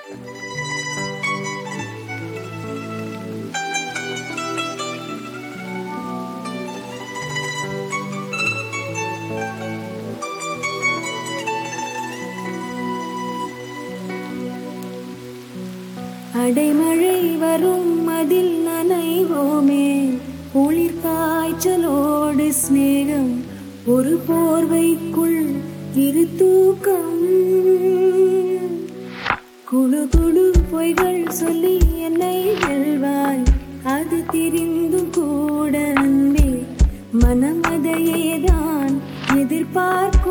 அடைமழை வரும் அதில் நனைவோமே குளிர் காய்ச்சலோடு சிநேகம் ஒரு போர்வைக்குள் இரு தூக்கம் குழு குழு பொய்கள் சொல்லி என்னை வெல்வாய் அது திரிந்தும் கூட அன்பே மனம் அதையேதான் எதிர்பார்க்க